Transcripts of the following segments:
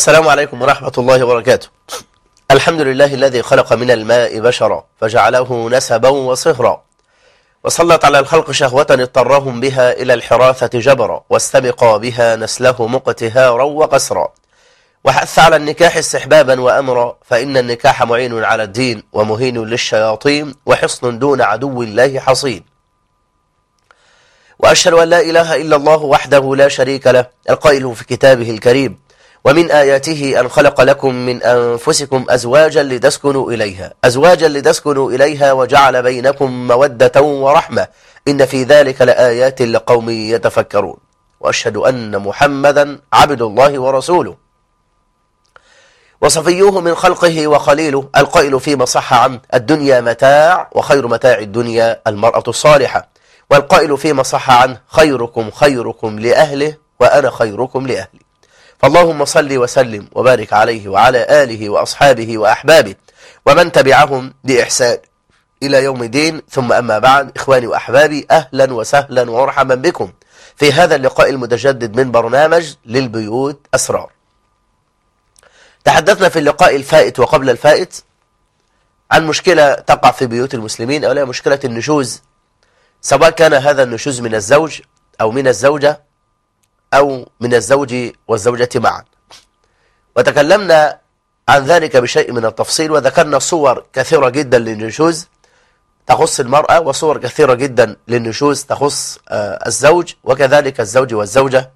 السلام عليكم ورحمة الله وبركاته الحمد لله الذي خلق من الماء بشرا فجعله نسبا وصهرا وسلط على الخلق شهوة اضطرهم بها إلى الحراثة جبرا واستبقى بها نسله مقتهارا وقسرا وحث على النكاح استحبابا وأمرا فإن النكاح معين على الدين ومهين للشياطين وحصن دون عدو الله حصين وأشهد أن لا إله إلا الله وحده لا شريك له القائل في كتابه الكريم ومن آياته أن خلق لكم من أنفسكم أزواجا لتسكنوا إليها أزواجا لتسكنوا إليها وجعل بينكم مودة ورحمة إن في ذلك لآيات لقوم يتفكرون وأشهد أن محمدا عبد الله ورسوله وصفيه من خلقه وخليله القائل فيما صح عنه الدنيا متاع وخير متاع الدنيا المرأة الصالحة والقائل فيما صح عنه خيركم خيركم لأهله وأنا خيركم لأهلي فاللهم صل وسلم وبارك عليه وعلى آله وأصحابه وأحبابه ومن تبعهم بإحسان إلى يوم الدين ثم أما بعد إخواني وأحبابي أهلا وسهلا ومرحبا بكم في هذا اللقاء المتجدد من برنامج للبيوت أسرار تحدثنا في اللقاء الفائت وقبل الفائت عن مشكلة تقع في بيوت المسلمين أو لا مشكلة النشوز سواء كان هذا النشوز من الزوج أو من الزوجة أو من الزوج والزوجة معا وتكلمنا عن ذلك بشيء من التفصيل وذكرنا صور كثيرة جدا للنشوز تخص المرأة وصور كثيرة جدا للنشوز تخص الزوج وكذلك الزوج والزوجة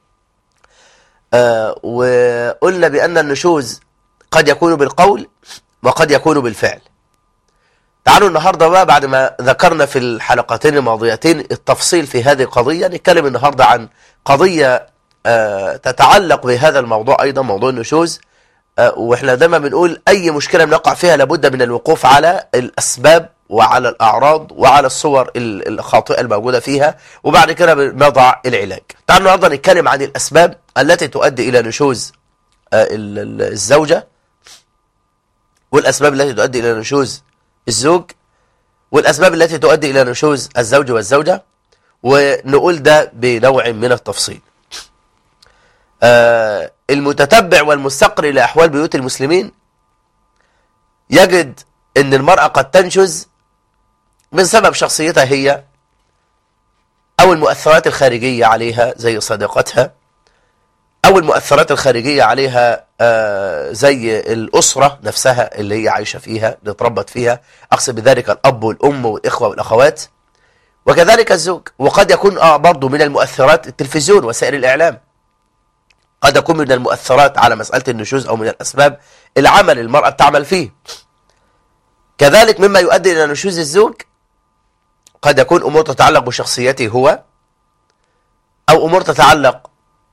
وقلنا بأن النشوز قد يكون بالقول وقد يكون بالفعل تعالوا النهاردة بقى بعد ما ذكرنا في الحلقتين الماضيتين التفصيل في هذه القضية نتكلم النهاردة عن قضية تتعلق بهذا الموضوع أيضا موضوع النشوز وإحنا دايما بنقول أي مشكلة بنقع فيها لابد من الوقوف على الأسباب وعلى الأعراض وعلى الصور الخاطئة الموجودة فيها وبعد كده بنضع العلاج تعالوا النهاردة نتكلم عن الأسباب التي تؤدي إلى نشوز الزوجة والأسباب التي تؤدي إلى نشوز الزوج والأسباب التي تؤدي إلى نشوز الزوج والزوجة ونقول ده بنوع من التفصيل آه المتتبع والمستقر لأحوال بيوت المسلمين يجد أن المرأة قد تنشز من سبب شخصيتها هي أو المؤثرات الخارجية عليها زي صديقتها أو المؤثرات الخارجية عليها آه زي الأسرة نفسها اللي هي عايشة فيها اللي اتربت فيها أقصد بذلك الأب والأم والإخوة والأخوات وكذلك الزوج وقد يكون آه برضه من المؤثرات التلفزيون وسائل الإعلام قد يكون من المؤثرات على مسألة النشوز أو من الأسباب العمل المرأة بتعمل فيه كذلك مما يؤدي إلى نشوز الزوج قد يكون أمور تتعلق بشخصيته هو أو أمور تتعلق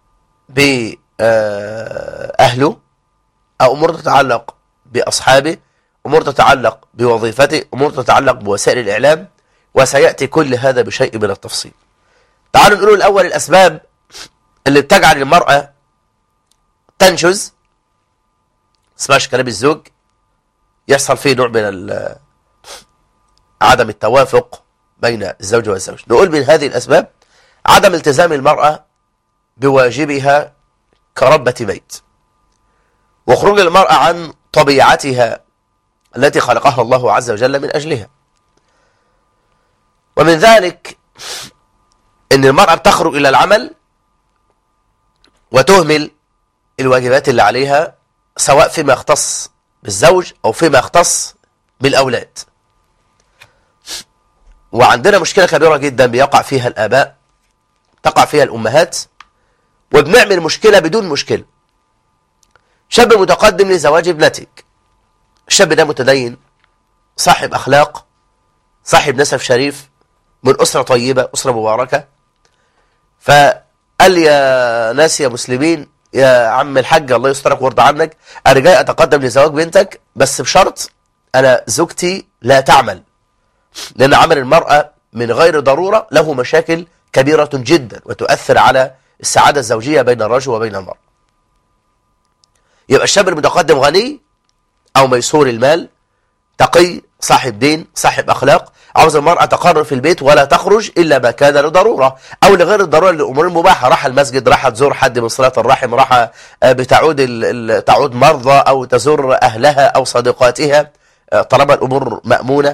بأهله أو أمور تتعلق بأصحابه أمور تتعلق بوظيفته أمور تتعلق بوسائل الإعلام وسيأتي كل هذا بشيء من التفصيل تعالوا نقول الأول الأسباب اللي بتجعل المرأة تنشز اسمعش كلام الزوج يحصل فيه نوع من عدم التوافق بين الزوج والزوج نقول من هذه الأسباب عدم التزام المرأة بواجبها كربة بيت وخروج المرأة عن طبيعتها التي خلقها الله عز وجل من أجلها ومن ذلك ان المرأة بتخرج الى العمل وتهمل الواجبات اللي عليها سواء فيما يختص بالزوج او فيما يختص بالاولاد وعندنا مشكلة كبيرة جدا بيقع فيها الاباء تقع فيها الامهات وبنعمل مشكلة بدون مشكلة شاب متقدم لزواج ابنتك الشاب ده متدين صاحب اخلاق صاحب نسب شريف من أسرة طيبة أسرة مباركة فقال يا ناس يا مسلمين يا عم الحاج الله يسترك ويرضى عنك أنا جاي أتقدم لزواج بنتك بس بشرط أنا زوجتي لا تعمل لأن عمل المرأة من غير ضرورة له مشاكل كبيرة جدا وتؤثر على السعادة الزوجية بين الرجل وبين المرأة يبقى الشاب المتقدم غني أو ميسور المال تقي صاحب دين صاحب أخلاق عاوز المرأة تقرر في البيت ولا تخرج إلا ما كان لضرورة أو لغير الضرورة للأمور المباحة راح المسجد راح تزور حد من صلاة الرحم راح آه، بتعود ال- ال- تعود مرضى أو تزور أهلها أو صديقاتها آه، طالما الأمور مأمونة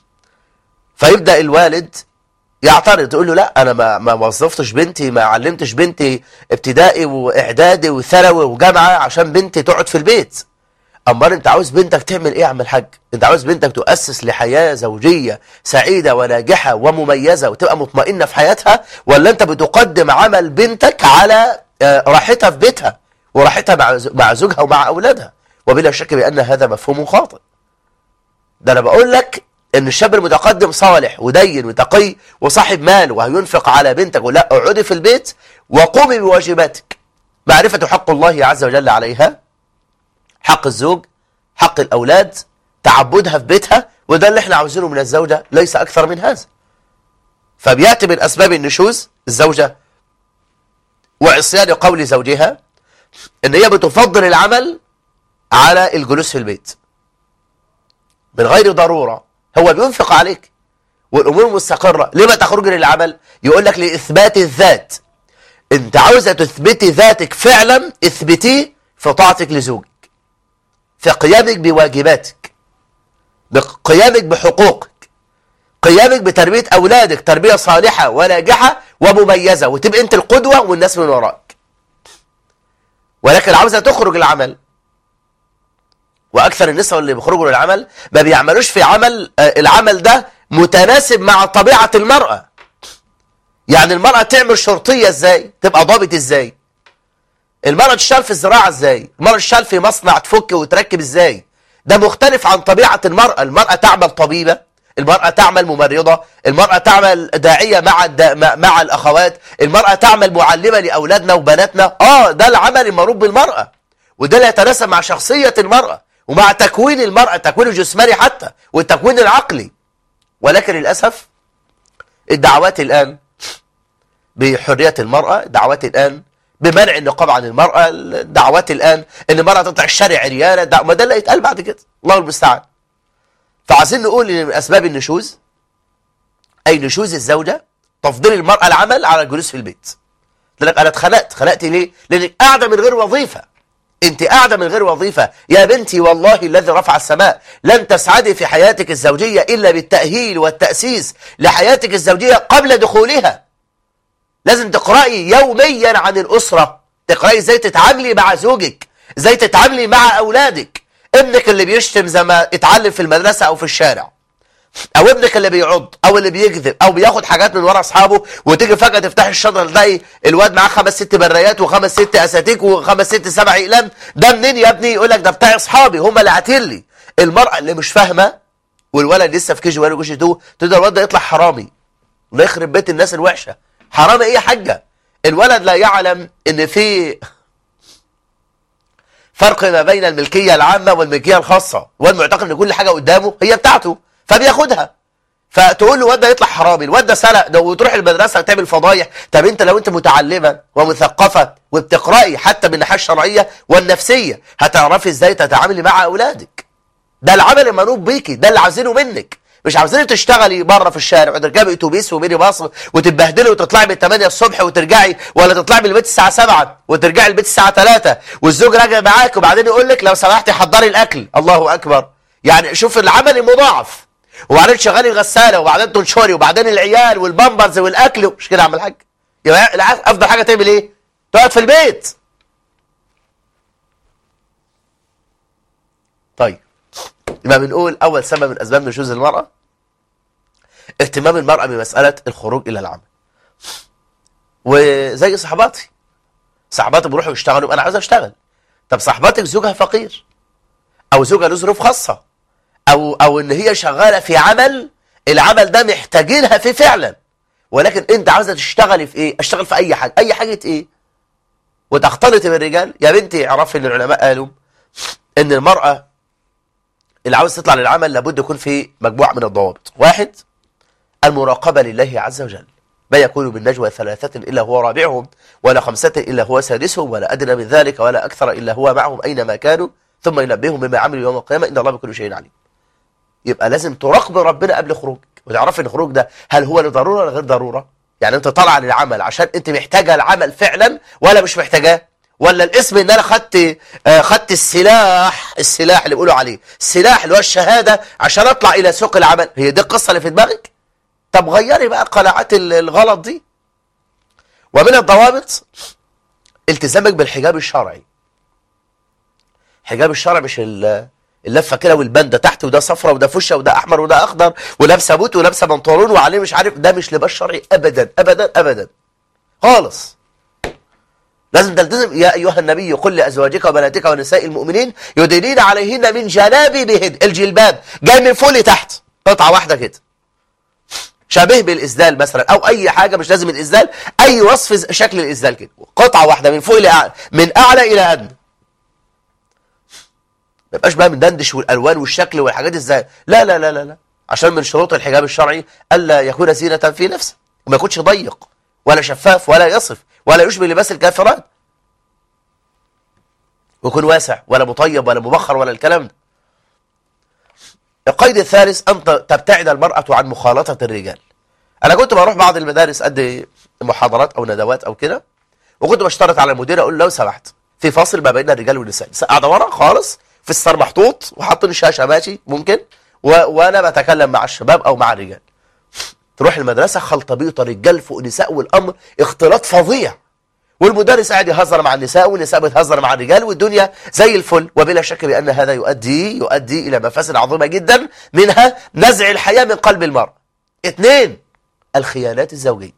فيبدأ الوالد يعترض تقول له لا انا ما ما وظفتش بنتي ما علمتش بنتي ابتدائي واعدادي وثانوي وجامعه عشان بنتي تقعد في البيت امال انت عاوز بنتك تعمل ايه يا عم الحاج انت عاوز بنتك تؤسس لحياه زوجيه سعيده وناجحه ومميزه وتبقى مطمئنه في حياتها ولا انت بتقدم عمل بنتك على آه، راحتها في بيتها وراحتها مع ز- مع زوجها ومع اولادها وبلا شك بان هذا مفهوم خاطئ ده انا بقول لك ان الشاب المتقدم صالح ودين وتقي وصاحب مال وهينفق على بنتك ولا اقعدي في البيت وقومي بواجباتك معرفة حق الله عز وجل عليها حق الزوج حق الأولاد تعبدها في بيتها وده اللي احنا عاوزينه من الزوجة ليس أكثر من هذا فبيأتي من أسباب النشوز الزوجة وعصيان قول زوجها ان هي بتفضل العمل على الجلوس في البيت من غير ضرورة هو بينفق عليك والأمور مستقرة لما تخرج للعمل يقول لك لإثبات الذات انت عاوزة تثبتي ذاتك فعلا اثبتيه في طاعتك لزوجك في قيامك بواجباتك بقيامك بحقوقك قيامك بتربية أولادك تربية صالحة وناجحة ومميزة وتبقى أنت القدوة والناس من وراك ولكن عاوزة تخرج العمل واكثر النساء اللي بيخرجوا للعمل ما بيعملوش في عمل آه، العمل ده متناسب مع طبيعة المرأة يعني المرأة تعمل شرطية ازاي تبقى ضابط ازاي المرأة تشتغل في الزراعة ازاي المرأة تشتغل في مصنع تفك وتركب ازاي ده مختلف عن طبيعة المرأة المرأة تعمل طبيبة المرأة تعمل ممرضة المرأة تعمل داعية مع الدا مع- مع الأخوات المرأة تعمل معلمة لأولادنا وبناتنا آه ده العمل المروب بالمرأة وده اللي يتناسب مع شخصية المرأة ومع تكوين المرأة التكوين الجسماني حتى والتكوين العقلي ولكن للأسف الدعوات الآن بحرية المرأة الدعوات الآن بمنع النقاب عن المرأة الدعوات الآن ان المرأة تطلع الشارع عريانة دع- ما ده اللي يتقال بعد كده الله المستعان فعايزين نقول ان من اسباب النشوز اي نشوز الزوجة تفضيل المرأة العمل على الجلوس في البيت لك انا اتخنقت اتخنقت ليه لانك قاعدة من غير وظيفة انت قاعدة من غير وظيفة يا بنتي والله الذي رفع السماء لن تسعدي في حياتك الزوجية الا بالتأهيل والتأسيس لحياتك الزوجية قبل دخولها لازم تقرأي يوميا عن الأسرة تقرأي ازاي تتعاملي مع زوجك ازاي تتعاملي مع أولادك ابنك اللي بيشتم زي ما اتعلم في المدرسة أو في الشارع او ابنك اللي بيعض او اللي بيكذب او بياخد حاجات من ورا اصحابه وتيجي فجاه تفتح الشجره تلاقي الواد معاه خمس ست بريات وخمس ست اساتيك وخمس ست سبع اقلام ده منين يا ابني يقول لك ده بتاع اصحابي هم اللي عاتين لي المراه اللي مش فاهمه والولد لسه في كي جي 1 وكي جي 2 تقدر الواد ده يطلع حرامي الله يخرب بيت الناس الوحشه حرامي ايه يا حاجه الولد لا يعلم ان في فرق ما بين الملكيه العامه والملكيه الخاصه الواد معتقد ان كل حاجه قدامه هي بتاعته فبياخدها فتقول له الواد ده يطلع حرامي الواد ده سرق ده وتروح المدرسه تعمل فضايح طب انت لو انت متعلمه ومثقفه وبتقراي حتى من الناحيه الشرعيه والنفسيه هتعرفي ازاي تتعاملي مع اولادك ده العمل المنوب بيكي ده اللي عاوزينه منك مش عاوزينك تشتغلي بره في الشارع وتركبي اتوبيس وميني باص وتتبهدلي وتطلعي من 8 الصبح وترجعي ولا تطلعي من البيت الساعه 7 وترجعي البيت الساعه 3 والزوج راجع معاك وبعدين يقول لك لو سمحتي حضري الاكل الله اكبر يعني شوف العمل المضاعف وبعدين شغالي الغساله وبعدين تنشري وبعدين العيال والبامبرز والاكل مش كده يا عم الحاج يبقى الع- افضل حاجه تعمل ايه تقعد في البيت طيب يبقى بنقول اول سبب من اسباب نشوز المراه اهتمام المراه بمساله الخروج الى العمل وزي صحباتي صحباتي بيروحوا يشتغلوا انا عايز اشتغل طب صاحباتك زوجها فقير او زوجها له ظروف خاصه او او ان هي شغاله في عمل العمل ده محتاجينها فيه فعلا ولكن انت عاوزه تشتغلي في ايه اشتغل في اي حاجه اي حاجه ايه وتختلط بالرجال يا بنتي اعرفي ان العلماء قالوا ان المراه اللي عاوز تطلع للعمل لابد يكون في مجموعه من الضوابط واحد المراقبه لله عز وجل ما يكون من نجوى ثلاثة إلا هو رابعهم ولا خمسة إلا هو سادسهم ولا أدنى من ذلك ولا أكثر إلا هو معهم أينما كانوا ثم ينبههم بما عملوا يوم القيامة إن الله بكل شيء عليم يبقى لازم تراقب ربنا قبل خروجك وتعرف ان الخروج ده هل هو لضروره ولا غير ضروره يعني انت طالعه للعمل عشان انت محتاجه العمل فعلا ولا مش محتاجاه ولا الاسم ان انا خدت آه خدت السلاح السلاح اللي بيقولوا عليه السلاح اللي هو الشهاده عشان اطلع الى سوق العمل هي دي القصه اللي في دماغك طب غيري بقى قناعات الغلط دي ومن الضوابط التزامك بالحجاب الشرعي حجاب الشرعي مش اللفه كده والبنده تحت وده صفرة وده فشه وده احمر وده اخضر ولابسه بوت ولابسه بنطلون وعليه مش عارف ده مش لباس شرعي ابدا ابدا ابدا خالص لازم تلتزم يا ايها النبي قل لازواجك وبناتك ونساء المؤمنين يدينين عليهن من جلابيبهن الجلباب جاي من فوق لتحت قطعه واحده كده شبيه بالإسدال مثلا أو أي حاجة مش لازم الإسدال أي وصف شكل الإسدال كده قطعة واحدة من فوق لأعلى من أعلى إلى أدنى ما يبقاش بقى مدندش والألوان والشكل والحاجات ازاي لا لا لا لا لا عشان من شروط الحجاب الشرعي ألا يكون زينة في نفسه وما يكونش ضيق ولا شفاف ولا يصف ولا يشبه لباس الكافرات ويكون واسع ولا مطيب ولا مبخر ولا الكلام ده القيد الثالث أن تبتعد المرأة عن مخالطة الرجال أنا كنت بروح بعض المدارس أدي محاضرات أو ندوات أو كده وكنت بشترط على المدير أقول له لو سمحت في فاصل ما بين الرجال والنساء قاعدة ورا خالص في الستار محطوط وحاطين الشاشة ماشي ممكن و... وأنا بتكلم مع الشباب أو مع الرجال تروح المدرسة خلطبيطة رجال فوق نساء والأمر اختلاط فظيع والمدرس قاعد يهزر مع النساء والنساء بتهزر مع الرجال والدنيا زي الفل وبلا شك بأن هذا يؤدي يؤدي إلى مفاسد عظيمة جدا منها نزع الحياة من قلب المرء اثنين الخيانات الزوجية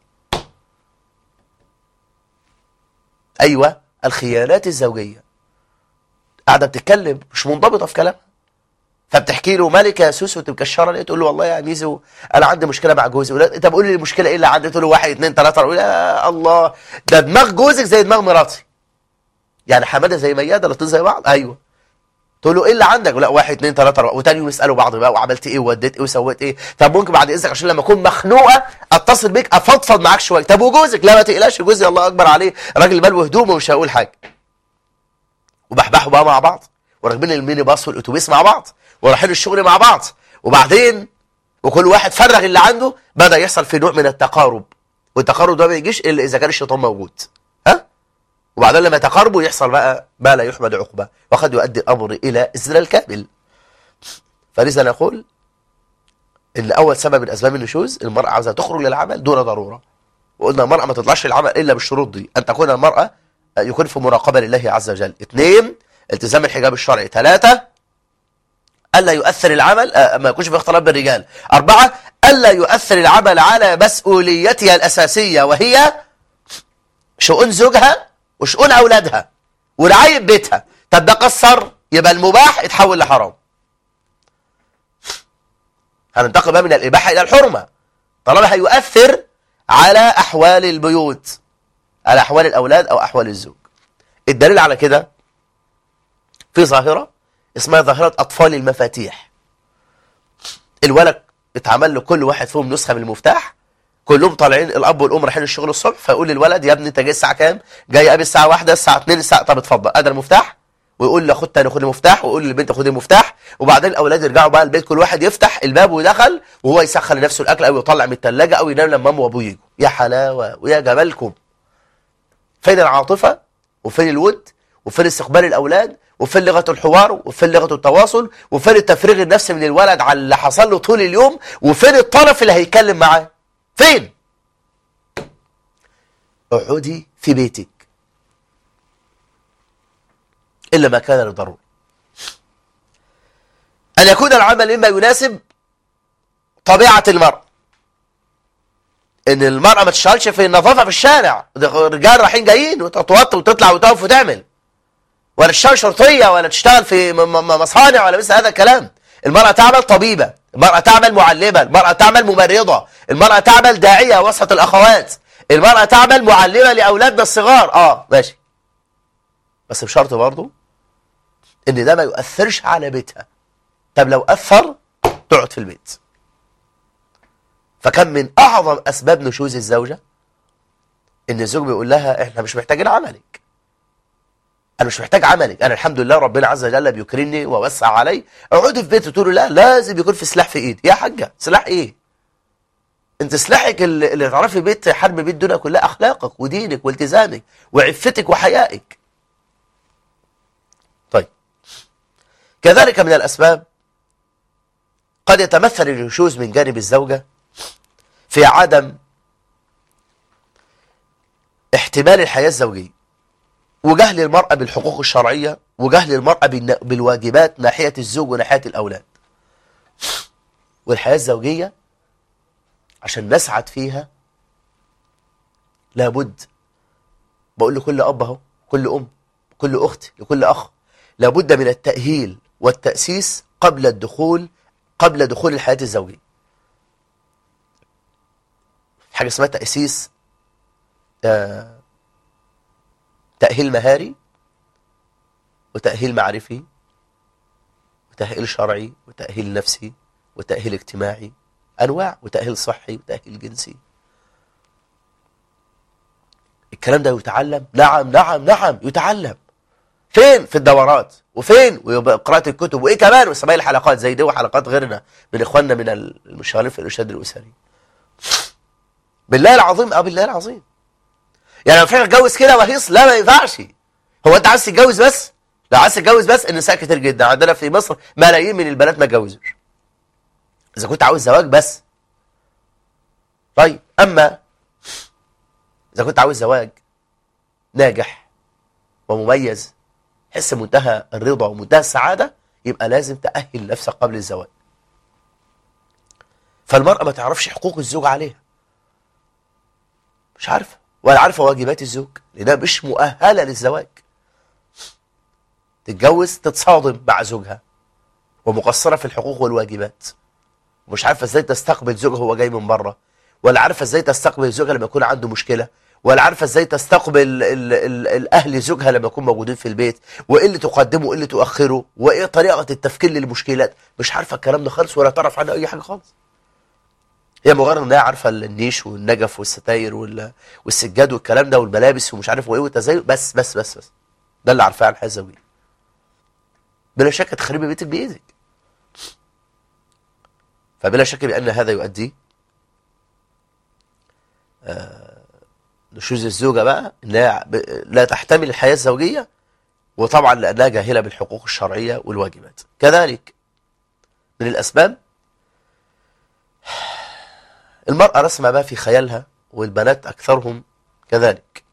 أيوة الخيانات الزوجية قاعدة بتتكلم مش منضبطة في كلامها فبتحكي له مالك يا سوسو انت مكشره ليه تقول له والله يا ميزو انا عندي مشكله مع جوزي طب قول لي المشكله ايه اللي عندي تقول له واحد اثنين ثلاثه يقول يا الله ده دماغ جوزك زي دماغ مراتي يعني حماده زي مياده الاثنين زي بعض ايوه تقول له ايه اللي عندك لا واحد اثنين ثلاثه وتاني يوم يسالوا بعض بقى وعملت ايه ووديت ايه وسويت ايه طب ممكن بعد اذنك عشان لما اكون مخنوقه اتصل بيك افضفض معاك شويه طب وجوزك لا ما تقلقش جوزي الله اكبر عليه راجل مال وهدومه مش هقول حاجه وبحبحوا بقى مع بعض وراكبين الميني باص والاتوبيس مع بعض ورايحين الشغل مع بعض وبعدين وكل واحد فرغ اللي عنده بدأ يحصل في نوع من التقارب والتقارب ده ما بيجيش الا اذا كان الشيطان موجود ها وبعدين لما يتقاربوا يحصل بقى ما لا يحمد عقبه وقد يؤدي الامر الى الزنا كامل فلذا نقول ان اول سبب من اسباب النشوز المراه عاوزه تخرج للعمل دون ضروره وقلنا المراه ما تطلعش للعمل الا بالشروط دي ان تكون المراه يكون في مراقبه لله عز وجل اثنين التزام الحجاب الشرعي ثلاثه ألا يؤثر العمل ما يكونش في اختلاط بالرجال أربعة ألا يؤثر العمل على مسؤوليتها الأساسية وهي شؤون زوجها وشؤون أولادها ورعاية بيتها طب ده قصر يبقى المباح يتحول لحرام هننتقل بقى من الإباحة إلى الحرمة طالما هيؤثر على أحوال البيوت على أحوال الأولاد أو أحوال الزوج الدليل على كده في ظاهرة اسمها ظاهرة أطفال المفاتيح الولد اتعمل له كل واحد فيهم نسخة من المفتاح كلهم طالعين الأب والأم رايحين الشغل الصبح فيقول للولد يا ابني أنت جاي الساعة كام؟ جاي قبل الساعة واحدة الساعة 2 الساعة طب اتفضل أدي المفتاح ويقول لاخوه الثاني خد المفتاح ويقول للبنت خد المفتاح وبعدين الاولاد يرجعوا بقى البيت كل واحد يفتح الباب ويدخل وهو يسخن لنفسه الاكل او يطلع من الثلاجه او ينام لما امه وابوه يجوا يا حلاوه ويا جمالكم فين العاطفه وفين الود وفين استقبال الاولاد وفين لغه الحوار وفين لغه التواصل وفين التفريغ النفسي من الولد على اللي حصل له طول اليوم وفين الطرف اللي هيتكلم معاه فين اقعدي في بيتك إلا ما كان للضرورة أن يكون العمل مما يناسب طبيعة المرء إن المرأة ما تشتغلش في النظافة في الشارع الرجال رايحين جايين وتتوطى وتطلع وتقف وتعمل ولا تشتغل شرطية ولا تشتغل في مصانع ولا مثل هذا الكلام المرأة تعمل طبيبة المرأة تعمل معلمة المرأة تعمل ممرضة المرأة تعمل داعية وسط الأخوات المرأة تعمل معلمة لأولادنا الصغار آه ماشي بس بشرط برضه ان ده ما يؤثرش على بيتها طب لو اثر تقعد في البيت فكم من اعظم اسباب نشوز الزوجه ان الزوج بيقول لها احنا مش محتاجين عملك انا مش محتاج عملك انا الحمد لله ربنا عز وجل بيكرمني ووسع علي اقعدي في بيتي تقولي لا لازم يكون في سلاح في ايدي يا حاجه سلاح ايه انت سلاحك اللي اللي تعرفي بيت حرب بيت الدنيا كلها اخلاقك ودينك والتزامك وعفتك وحيائك طيب كذلك من الاسباب قد يتمثل النشوز من جانب الزوجه في عدم احتمال الحياه الزوجيه وجهل المرأة بالحقوق الشرعية وجهل المرأة بالن- بالواجبات ناحية الزوج وناحية الأولاد والحياة الزوجية عشان نسعد فيها لابد بقول لكل أب أهو كل أم كل أخت لكل أخ لابد من التأهيل والتأسيس قبل الدخول قبل دخول الحياة الزوجية حاجة اسمها تأسيس آه تأهيل مهاري وتأهيل معرفي وتأهيل شرعي وتأهيل نفسي وتأهيل اجتماعي أنواع وتأهيل صحي وتأهيل جنسي الكلام ده يتعلم نعم نعم نعم يتعلم فين في الدورات وفين ويبقى قراءة الكتب وإيه كمان وسماع الحلقات زي دي وحلقات غيرنا من إخواننا من المشغلين في الإرشاد الأسري بالله العظيم أه بالله العظيم يعني لو فعلا اتجوز كده وهيص لا ما ينفعش هو انت عايز تتجوز بس لو عايز تتجوز بس النساء كتير جدا عندنا في مصر ملايين من البنات ما اتجوزوش اذا كنت عاوز زواج بس طيب اما اذا كنت عاوز زواج ناجح ومميز حس منتهى الرضا ومنتهى السعادة يبقى لازم تأهل نفسك قبل الزواج فالمرأة ما تعرفش حقوق الزوج عليها مش عارفة ولا عارفة واجبات الزوج لأنها مش مؤهلة للزواج تتجوز تتصادم مع زوجها ومقصرة في الحقوق والواجبات مش عارفة ازاي تستقبل زوجها وهو جاي من بره ولا عارفة ازاي تستقبل زوجها لما يكون عنده مشكلة ولا عارفة ازاي تستقبل ال ال الأهل زوجها لما يكون موجودين في البيت وايه اللي تقدمه وايه اللي تؤخره وايه طريقة التفكير للمشكلات مش عارفة الكلام ده خالص ولا تعرف عنه أي حاجة خالص هي مجرد انها عارفه النيش والنجف والستاير وال... والسجاد والكلام ده والملابس ومش عارف وايه والتزين بس بس بس بس ده اللي عارفاه عن الحياه الزوجيه بلا شك تخربي بيتك بايدك فبلا شك بان هذا يؤدي آه نشوز الزوجه بقى انها ب... لا تحتمل الحياه الزوجيه وطبعا لانها جاهله بالحقوق الشرعيه والواجبات كذلك من الاسباب المرأة رسمة ما في خيالها والبنات أكثرهم كذلك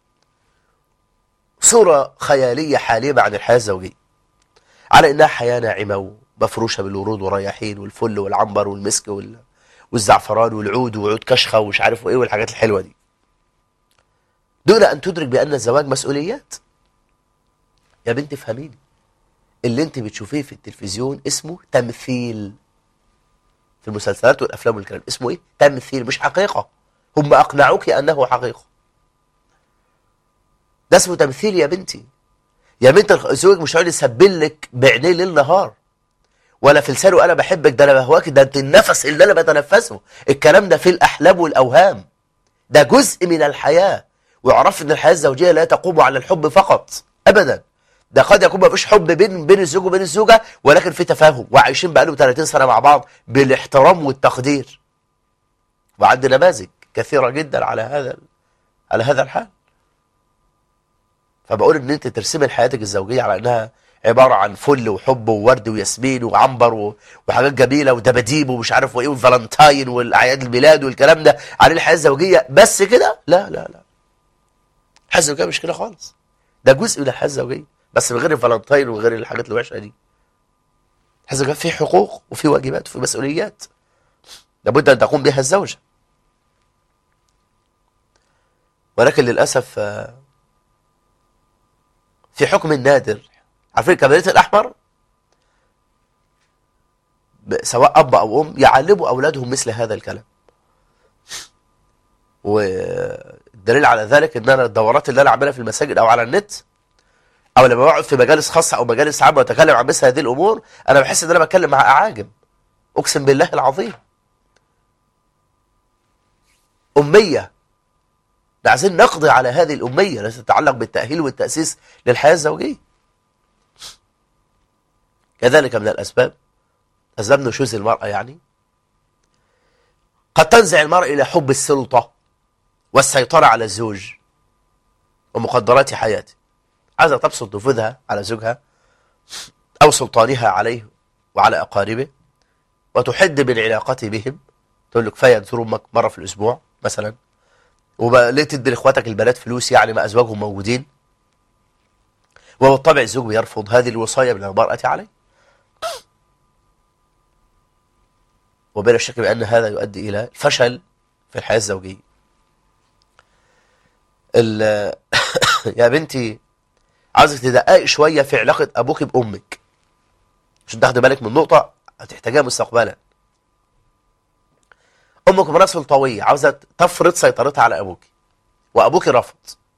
صورة خيالية حالمة عن الحياة الزوجية على إنها حياة ناعمة ومفروشة بالورود والرياحين والفل والعنبر والمسك وال... والزعفران والعود وعود كشخة ومش عارف إيه والحاجات الحلوة دي دون أن تدرك بأن الزواج مسؤوليات يا بنت فهميني اللي انت بتشوفيه في التلفزيون اسمه تمثيل في المسلسلات والافلام والكلام اسمه ايه تمثيل مش حقيقه هم اقنعوك انه حقيقه ده اسمه تمثيل يا بنتي يا بنت زوجك مش هيقعد يسبل لك بعينيه ليل نهار ولا في لسانه انا بحبك ده انا بهواك ده انت النفس اللي انا بتنفسه الكلام ده في الاحلام والاوهام ده جزء من الحياه ويعرف ان الحياه الزوجيه لا تقوم على الحب فقط ابدا ده قد يكون ما فيش حب بين بين الزوج وبين الزوجه ولكن في تفاهم وعايشين بقالهم 30 سنه مع بعض بالاحترام والتقدير وعندنا نماذج كثيره جدا على هذا على هذا الحال فبقول ان انت ترسمي حياتك الزوجيه على انها عباره عن فل وحب وورد وياسمين وعنبر و- وحاجات جميله ودباديب ومش عارف وايه والفالنتاين والاعياد الميلاد والكلام ده على الحياه الزوجيه بس كده لا لا لا الحياه الزوجيه مش كده خالص ده جزء من الحياه الزوجيه بس من غير الفالنتاين وغير الحاجات الوحشه دي الحياه الزوجيه فيه حقوق وفيه واجبات وفيه مسؤوليات لابد ان تقوم بها الزوجه ولكن للاسف آه، في حكم نادر عارفين الكباريت الاحمر ب- سواء اب او ام يعلموا اولادهم مثل هذا الكلام والدليل على ذلك ان انا الدورات اللي انا اعملها في المساجد او على النت او لما بقعد في مجالس خاصه او مجالس عامه واتكلم عن مثل هذه الامور انا بحس ان انا بتكلم مع اعاجم اقسم بالله العظيم اميه ده عايزين نقضي على هذه الأمية التي تتعلق بالتأهيل والتأسيس للحياة الزوجية كذلك من الأسباب أسباب نشوز المرأة يعني قد تنزع المرأة إلى حب السلطة والسيطرة على الزوج ومقدرات حياته عايزة تبسط نفوذها على زوجها أو سلطانها عليه وعلى أقاربه وتحد من علاقته بهم تقول له كفاية تزور أمك مرة في الأسبوع مثلا وليه تدي لاخواتك البنات فلوس يعني ما ازواجهم موجودين وبالطبع الزوج بيرفض هذه الوصايا من المرأة عليه وبلا شك بأن هذا يؤدي إلى الفشل في الحياة الزوجية يا بنتي عايزك تدققي شوية في علاقة أبوك بأمك عشان تاخدي بالك من نقطة هتحتاجها مستقبلا امك امراه سلطويه عاوزه تفرض سيطرتها على ابوك وابوك رفض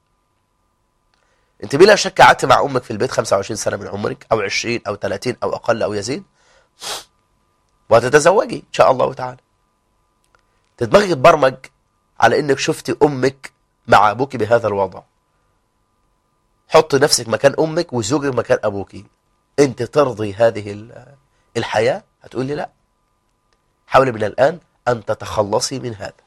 انت بلا شك قعدت مع امك في البيت 25 سنه من عمرك او 20 او 30 او اقل او يزيد وهتتزوجي ان شاء الله تعالى دماغك تبرمج على انك شفتي امك مع ابوك بهذا الوضع حط نفسك مكان امك وزوجك مكان ابوك انت ترضي هذه الحياه هتقول لي لا حاولي من الان أن تتخلصي من هذا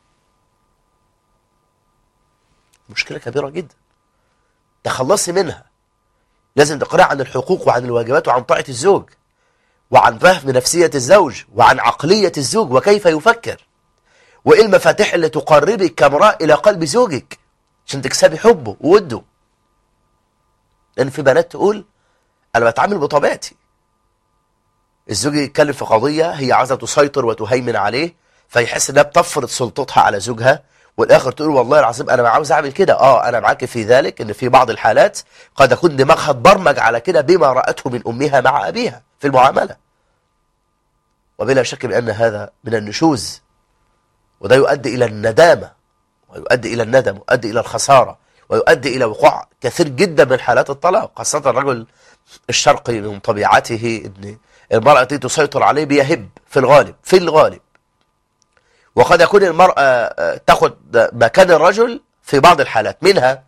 مشكلة كبيرة جدا تخلصي منها لازم تقرأ عن الحقوق وعن الواجبات وعن طاعة الزوج وعن فهم نفسية الزوج وعن عقلية الزوج وكيف يفكر وإيه المفاتيح اللي تقربك كامرأة إلى قلب زوجك عشان تكسبي حبه ووده لأن في بنات تقول أنا بتعامل بطبيعتي الزوج يتكلم في قضية هي عايزة تسيطر وتهيمن عليه فيحس انها بتفرض سلطتها على زوجها والاخر تقول والله العظيم انا ما عاوز اعمل كده اه انا معاك في ذلك ان في بعض الحالات قد يكون دماغها اتبرمج على كده بما راته من امها مع ابيها في المعامله وبلا شك بان هذا من النشوز وده يؤدي الى الندامه ويؤدي الى الندم ويؤدي الى الخساره ويؤدي الى وقوع كثير جدا من حالات الطلاق خاصه الرجل الشرقي من طبيعته ان المراه تسيطر عليه بيهب في الغالب في الغالب وقد يكون المرأة تأخذ مكان الرجل في بعض الحالات منها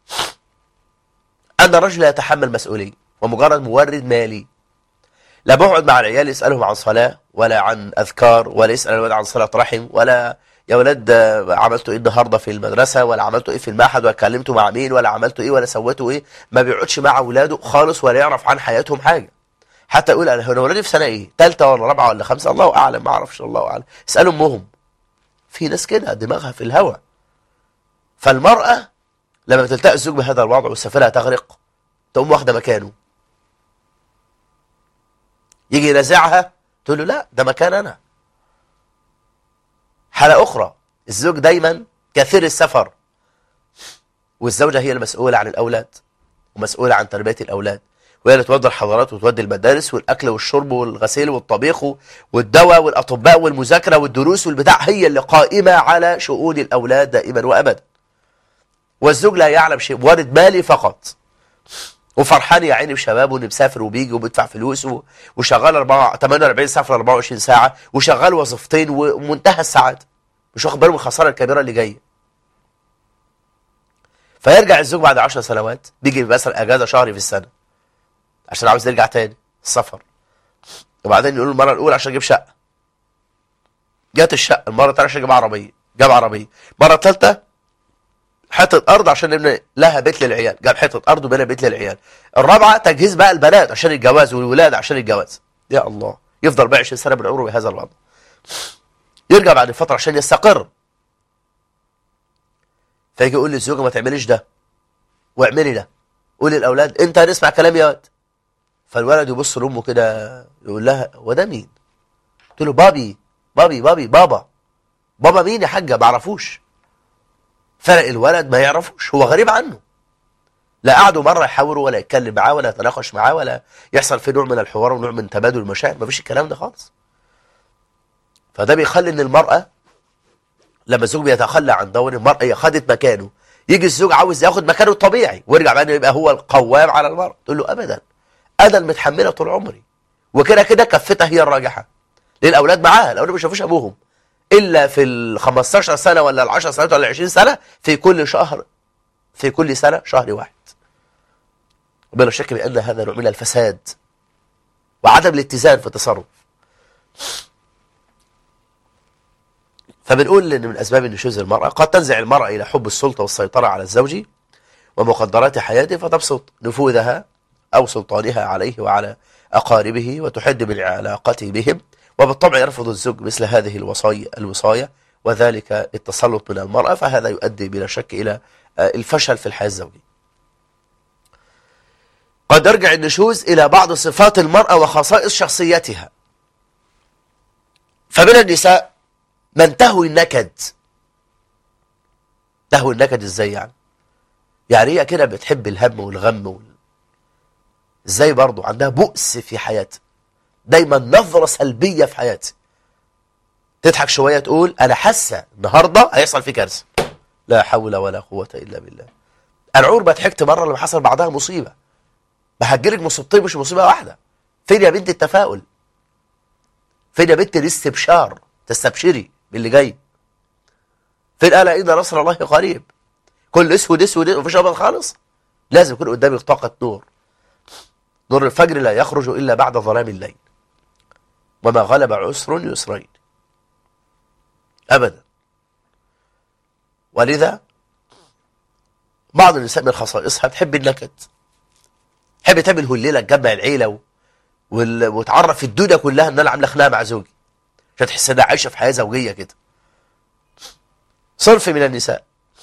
أن الرجل لا يتحمل مسؤولية ومجرد مورد مالي لا بقعد مع العيال يسألهم عن صلاة ولا عن أذكار ولا يسأل الولد عن صلاة رحم ولا يا ولاد عملتوا ايه النهارده في المدرسه ولا عملتوا ايه في المعهد ولا اتكلمتوا مع مين ولا عملتوا ايه ولا سويتوا ايه ما بيقعدش مع اولاده خالص ولا يعرف عن حياتهم حاجه حتى يقول انا هنا ولادي في سنه ايه ثالثه ولا رابعه ولا خمسه الله اعلم ما اعرفش الله اعلم اسالوا امهم في ناس كده دماغها في الهوى فالمرأة لما تلتقي الزوج بهذا الوضع والسفينة تغرق تقوم واخده مكانه يجي ينازعها تقول له لا ده مكان أنا حالة أخرى الزوج دايما كثير السفر والزوجة هي المسؤولة عن الأولاد ومسؤولة عن تربية الأولاد وهي اللي تودي الحضارات وتودي المدارس والاكل والشرب والغسيل والطبيخ والدواء والاطباء والمذاكره والدروس والبتاع هي اللي قائمه على شؤون الاولاد دائما وابدا والزوج لا يعلم شيء وارد مالي فقط وفرحان يا عيني بشبابه انه مسافر وبيجي وبيدفع فلوس وشغال 4 48 ساعه في 24 ساعه وشغال وظيفتين ومنتهى السعاده مش واخد باله من الخساره الكبيره اللي جايه فيرجع الزوج بعد 10 سنوات بيجي مثلا اجازه شهري في السنه عشان عاوز يرجع تاني السفر وبعدين يقول المره الاولى عشان اجيب شقه جت الشقه المره الثانيه عشان اجيب عربيه جاب عربيه المره الثالثه حته ارض عشان نبني لها بيت للعيال جاب حته ارض وبنى بيت للعيال الرابعه تجهيز بقى البنات عشان الجواز والولاد عشان الجواز يا الله يفضل بقى 20 سنه من عمره بهذا الوضع يرجع بعد فتره عشان يستقر فيجي يقول للزوجه ما تعمليش ده واعملي ده قولي للاولاد انت هنسمع كلام يا واد فالولد يبص لامه كده يقول لها هو ده مين قلت له بابي بابي بابي بابا بابا مين يا حاجه ما اعرفوش فرق الولد ما يعرفوش هو غريب عنه لا قعدوا مره يحاوروا ولا يتكلم معاه ولا يتناقش معاه ولا يحصل في نوع من الحوار ونوع من تبادل المشاعر ما فيش الكلام ده خالص فده بيخلي ان المراه لما الزوج بيتخلى عن دور المراه هي خدت مكانه يجي الزوج عاوز ياخد مكانه الطبيعي ويرجع بقى يبقى هو القوام على المراه تقول له ابدا انا المتحمله طول عمري وكده كده كفتها هي الراجحه للاولاد معاها الاولاد ما شافوش ابوهم إلا في ال 15 سنة ولا ال 10 سنوات ولا ال 20 سنة في كل شهر في كل سنة شهر واحد وبلا شك بأن هذا نوع من الفساد وعدم الاتزان في التصرف فبنقول ان من اسباب نشوز المرأة قد تنزع المرأة الى حب السلطة والسيطرة على الزوج ومقدرات حياته فتبسط نفوذها او سلطانها عليه وعلى اقاربه وتحد من علاقته بهم وبالطبع يرفض الزوج مثل هذه الوصايا الوصايا وذلك التسلط من المرأة فهذا يؤدي بلا شك الى الفشل في الحياة الزوجية قد يرجع النشوز إلى بعض صفات المرأة وخصائص شخصيتها فمن النساء من تهوي النكد تهوي النكد ازاي يعني يعني هي كده بتحب الهم والغم وال... ازاي برضو عندها بؤس في حياتها دايما نظرة سلبية في حياتها تضحك شوية تقول انا حاسة النهاردة هيحصل في كارثة لا حول ولا قوة الا بالله العور ما ضحكت مرة لما حصل بعدها مصيبة بهجرك مصيبتين مش مصيبة واحدة فين يا بنت التفاؤل فين يا بنت الاستبشار تستبشري باللي جاي فين قال ان نصر الله قريب كل اسود اسود مفيش ابيض خالص لازم يكون قدامك طاقة نور نور الفجر لا يخرج الا بعد ظلام الليل وما غلب عسر يسرين ابدا ولذا بعض النساء من خصائصها تحب النكد تحب تعمل هليله تجمع العيله و... وال... وتعرف الدنيا كلها ان انا عامله خناقه مع زوجي عشان تحس انها عايشه في حياه زوجيه كده صنف من النساء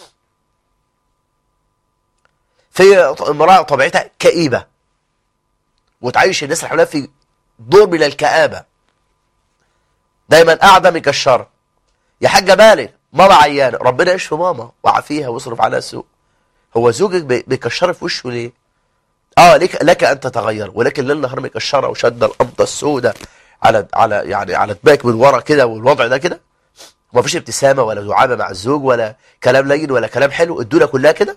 في امراه طبيعتها كئيبه وتعيش الناس اللي حواليها في دور من الكآبه دايما قاعده مكشره يا حاجه مالك ماما عيانه ربنا يشفي ماما وعافيها واصرف عليها السوء هو زوجك بيكشرك في وشه ليه اه لك لك ان تتغير ولكن ليل نهار مكشره وشد القبضه السوداء على على يعني على دماغك من ورا كده والوضع ده كده وما فيش ابتسامه ولا دعابه مع الزوج ولا كلام لين ولا كلام حلو الدنيا كلها كده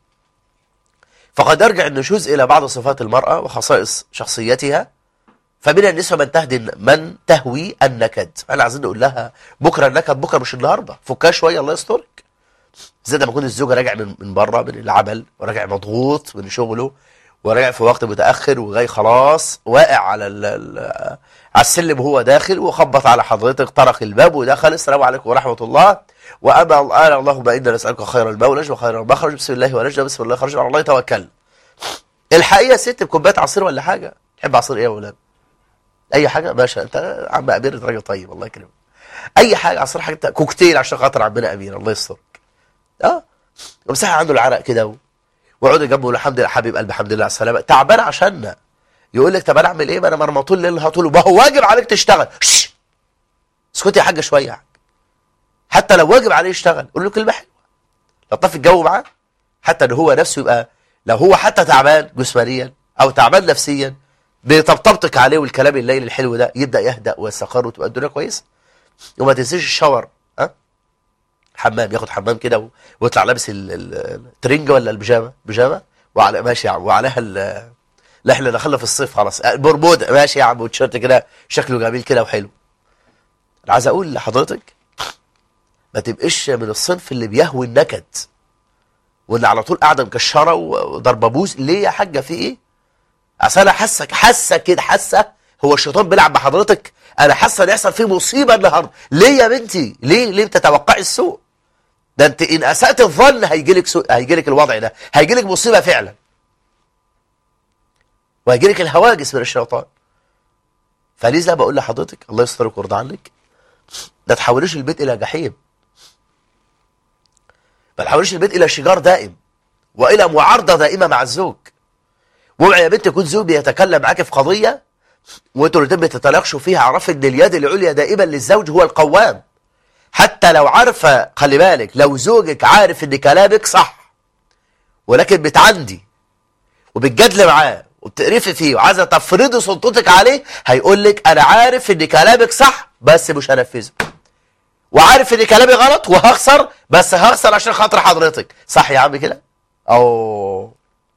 فقد يرجع النشوز الى بعض صفات المراه وخصائص شخصيتها فمن النساء من تهدي من تهوي النكد احنا عايزين نقول لها بكره النكد بكره مش النهارده فكها شويه الله يسترك زي لما يكون الزوج راجع من من بره من العمل وراجع مضغوط من شغله وراجع في وقت متاخر وجاي خلاص واقع على ال ال على السلم وهو داخل وخبط على حضرتك طرق الباب ودخل السلام عليكم ورحمه الله واما الان اللهم انا نسالك خير المولج وخير المخرج بسم الله ونجنا بسم الله خرج على الله توكل الحقيقه ست بكوبايه عصير ولا حاجه تحب عصير ايه يا ولاد اي حاجه باشا انت عم امير راجل طيب الله يكرمك اي حاجه عصير حاجه كوكتيل عشان خاطر عمنا امير الله يسترك اه ومساحه عنده العرق كده و... ويقعدوا جنبه الحمد لله حبيب قلبي الحمد لله على السلامه تعبان عشاننا يقول لك طب انا اعمل ايه ما انا مرمطول الليل هطول ما هو واجب عليك تشتغل شش. اسكتي يا حاجه شويه يعني. حتى لو واجب عليه يشتغل قول له كلمه حلوه لطف الجو معاه حتى ان هو نفسه يبقى لو هو حتى تعبان جسمانيا او تعبان نفسيا بطبطبتك عليه والكلام الليل الحلو ده يبدا يهدأ ويستقر وتبقى الدنيا كويسه وما تنسيش الشاور ها حمام ياخد حمام كده ويطلع لابس الترنج ولا البيجامه بيجامه وعلى ماشي يا عم وعليها ال لا احنا دخلنا في الصيف خلاص برمودا ماشي يا عم وتيشيرت كده شكله جميل كده وحلو انا عايز اقول لحضرتك ما تبقش من الصنف اللي بيهوي النكد واللي على طول قاعده مكشره وضربه بوز ليه يا حاجه في ايه اصل انا حاسك حاسه كده حاسه هو الشيطان بيلعب بحضرتك انا حاسه ان يحصل فيه مصيبه النهارده ليه يا بنتي ليه ليه بتتوقعي السوء ده انت ان اسأت الظن هيجي لك سوء هيجي لك الوضع ده هيجي لك مصيبه فعلا وهيجي لك الهواجس من الشيطان فلذا بقول لحضرتك الله يسترك ويرضى عنك ما تحوليش البيت الى جحيم ما تحوليش البيت الى شجار دائم والى معارضه دائمه مع الزوج واوعي يا بنت يكون زوج بيتكلم معاك في قضيه وانتوا الاثنين بتتناقشوا فيها اعرفي ان اليد العليا دائما للزوج هو القوام حتى لو عارفه خلي بالك لو زوجك عارف ان كلامك صح ولكن بتعندي وبتجادلي معاه وبتقرفي فيه وعايزه تفرضي سلطتك عليه هيقول لك انا عارف ان كلامك صح بس مش هنفذه وعارف ان كلامي غلط وهخسر بس هخسر عشان خاطر حضرتك صح يا عم كده او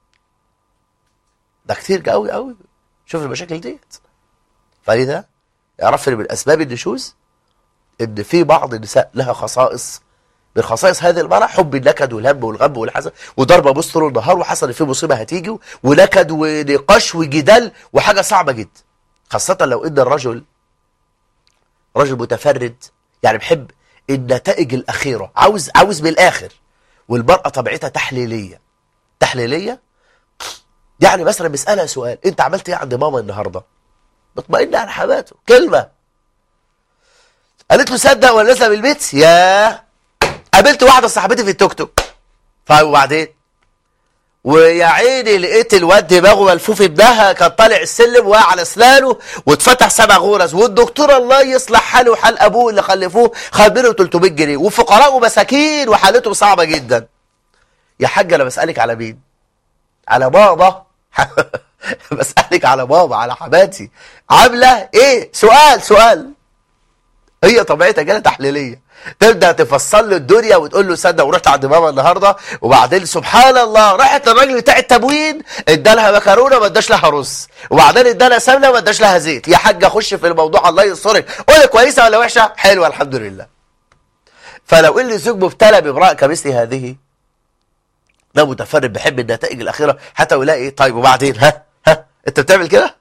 ده كتير قوي قوي شوف المشاكل ديت فلذا اعرف ان من اسباب النشوز ان في بعض النساء لها خصائص من خصائص هذه المرأة حب النكد والهم والغم والحزن وضربة بص طول النهار وحصل إن في مصيبة هتيجي ونكد ونقاش وجدال وحاجة صعبة جدا خاصة لو ان الرجل رجل متفرد يعني بحب النتائج الأخيرة عاوز عاوز بالاخر والمرأة طبيعتها تحليلية تحليلية يعني مثلا بيسألها سؤال انت عملت ايه عند ماما النهاردة مطمئنة على حماته كلمة قالت له صدق ولا نازله من البيت ياه قابلت واحده صاحبتي في التوك توك طيب وبعدين ويا عيني لقيت الواد دماغه ملفوف ابنها كان طالع السلم وقع على اسنانه واتفتح سبع غرز والدكتور الله يصلح حاله وحال ابوه اللي خلفوه خد منه 300 جنيه وفقراء ومساكين وحالتهم صعبه جدا يا حاجه انا بسالك على مين على بابا بسالك على بابا على حماتي عامله ايه سؤال سؤال هي طبيعتها كده تحليليه تبدا تفصل له الدنيا وتقول له صدق ورحت عند ماما النهارده وبعدين سبحان الله راحت للراجل بتاع التموين ادالها مكرونه ما اداش لها رز وبعدين ادالها سمنه ما اداش لها زيت يا حاجه خش في الموضوع الله يسترك قول كويسه ولا وحشه حلوه الحمد لله فلو ان الزوج مبتلى بامراه كمثل هذه ده متفرد بيحب النتائج الاخيره حتى يلاقي طيب وبعدين ها ها انت بتعمل كده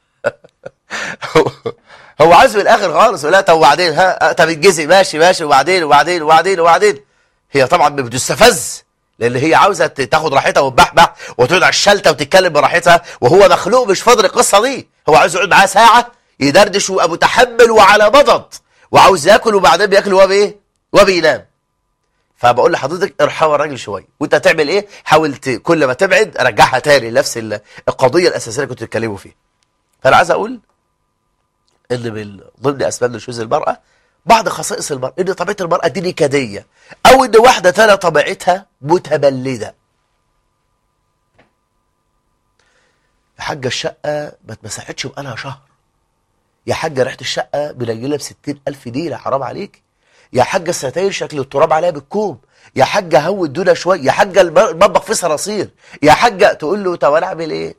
هو عايز من الاخر خالص لا طب وبعدين ها طب الجزء ماشي ماشي وبعدين وبعدين وبعدين وبعدين هي طبعا بتستفز لان هي عاوزه تاخد راحتها وتبحبح وتقعد على الشلته وتتكلم براحتها وهو مخلوق مش فاضل القصه دي هو عايز يقعد معاها ساعه يدردش ويبقى متحمل وعلى مضض وعاوز ياكل وبعدين بياكل وهو بايه؟ وهو بينام فبقول لحضرتك ارحم الراجل شويه وانت هتعمل ايه؟ حاول كل ما تبعد رجعها تاني لنفس القضيه الاساسيه اللي كنت بتتكلموا فيها فانا عايز اقول اللي من ضمن اسباب نشوز المراه بعض خصائص المراه ان طبيعه المراه دي نكديه او ان واحده ثانيه طبيعتها متبلده يا حاجه الشقه ما اتمسحتش بقالها شهر يا حاجه ريحه الشقه منيله ب 60000 ديره حرام عليك يا حاجه الستاير شكل التراب عليها بالكوب يا حاجه هوي الدنيا شويه يا حاجه المطبخ فيه صراصير يا حاجه تقول له طب انا اعمل ايه